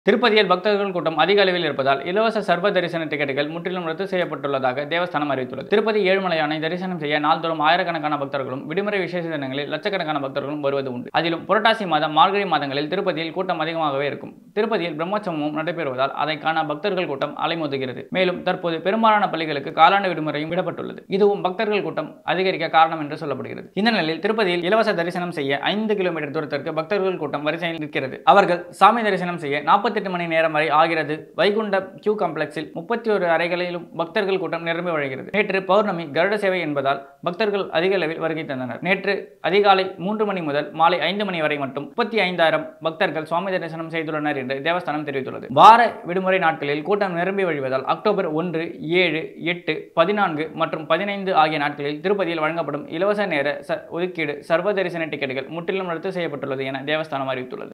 திருப்பதியில் பக்தர்கள் கூட்டம் அதிக அளவில் இருப்பதால் இலவச சர்வ தரிசன டிக்கெட்டுகள் முற்றிலும் ரத்து செய்யப்பட்டுள்ளதாக தேவஸ்தானம் அறிவித்துள்ளது திருப்பதி ஏழுமலையானை தரிசனம் செய்ய நாள்தோறும் ஆயிரக்கணக்கான பக்தர்களும் விடுமுறை விசேஷ தினங்களில் லட்சக்கணக்கான பக்தர்களும் வருவது உண்டு அதிலும் புரட்டாசி மாதம் மார்கழி மாதங்களில் திருப்பதியில் கூட்டம் அதிகமாகவே இருக்கும் திருப்பதியில் பிரம்மோற்சவமும் நடைபெறுவதால் அதை காண பக்தர்கள் கூட்டம் அலைமோதுகிறது மேலும் தற்போது பெரும்பாலான பள்ளிகளுக்கு காலாண்டு விடுமுறையும் விடப்பட்டுள்ளது இதுவும் பக்தர்கள் கூட்டம் அதிகரிக்க காரணம் என்று சொல்லப்படுகிறது இந்த நிலையில் திருப்பதியில் இலவச தரிசனம் செய்ய ஐந்து கிலோமீட்டர் தூரத்திற்கு பக்தர்கள் கூட்டம் வரிசையில் நிற்கிறது அவர்கள் சாமி தரிசனம் செய்ய நாற்பத்தெட்டு மணி நேரம் வரை ஆகிறது வைகுண்ட கியூ காம்ப்ளெக்ஸில் முப்பத்தி ஒரு அறைகளிலும் பக்தர்கள் கூட்டம் நிரம்பி வழிகிறது நேற்று பௌர்ணமி கருட சேவை என்பதால் பக்தர்கள் அதிக அளவில் வருகை தந்தனர் நேற்று அதிகாலை மூன்று மணி முதல் மாலை ஐந்து மணி வரை மட்டும் முப்பத்தி ஐந்தாயிரம் பக்தர்கள் சுவாமி தரிசனம் செய்துள்ளனர் என்று தேவஸ்தானம் தெரிவித்துள்ளது வார விடுமுறை நாட்களில் கூட்டம் நிரம்பி வழிவதால் அக்டோபர் ஒன்று ஏழு எட்டு பதினான்கு மற்றும் பதினைந்து ஆகிய நாட்களில் திருப்பதியில் வழங்கப்படும் இலவச நேர ச- ஒதுக்கீடு சர்வ தரிசன டிக்கெட்டுகள் முற்றிலும் ரத்து செய்யப்பட்டுள்ளது என தேவஸ்தானம் அறிவித்துள்ளது